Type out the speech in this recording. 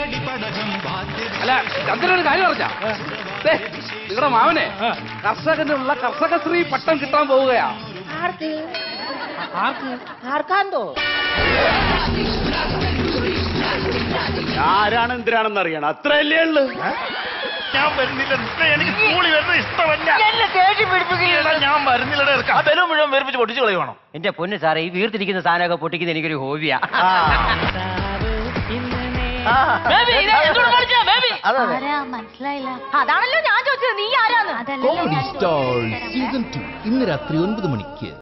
അല്ല ചന്ദ്രൻ ഒരു കാര്യം പറഞ്ഞ നിങ്ങളുടെ മാവനെ കർഷകനുള്ള കർഷകശ്രീ പട്ടം കിട്ടാൻ പോവുകയാ ആർക്ക് ആർക്കാന്തോ ആരാണ് എന്തിനാണെന്ന് അറിയണം അത്രയല്ലേ ഉള്ളു ഞാൻ വരുന്നില്ല എനിക്ക് സ്കൂളിൽ വരുന്നത് ഇഷ്ടമല്ല എന്നെ ദേഷ്യം പിടിപ്പിക്കുകയാണ് എടാ, ഞാൻ വരുന്നില്ലടേ ആ ബലൂൺ മുഴുവൻ വേർപ്പിച്ച് പൊട്ടിച്ചു കളയുവാണോ എന്റെ പൊന്ന് സാറേ ഈ വീർത്തിരിക്കുന്ന സാധനമൊക്കെ പൊട്ടിക്കുന്ന എനിക്കൊരു ഹോബിയാ ബേബി, ഇത് എന്തുകൊണ്ട് കളിച്ചതാ, ബേബി? ആരാ മനസ്സിലായില്ല അതാണല്ലോ ഞാൻ ചോദിച്ചത് നീ ആരാന്ന് അതല്ലല്ലോ കോമഡി ഞാൻ സ്റ്റാർ ചോദിച്ചത്. സീസൺ ടു ഇന്ന് രാത്രി ഒൻപത് മണിക്ക്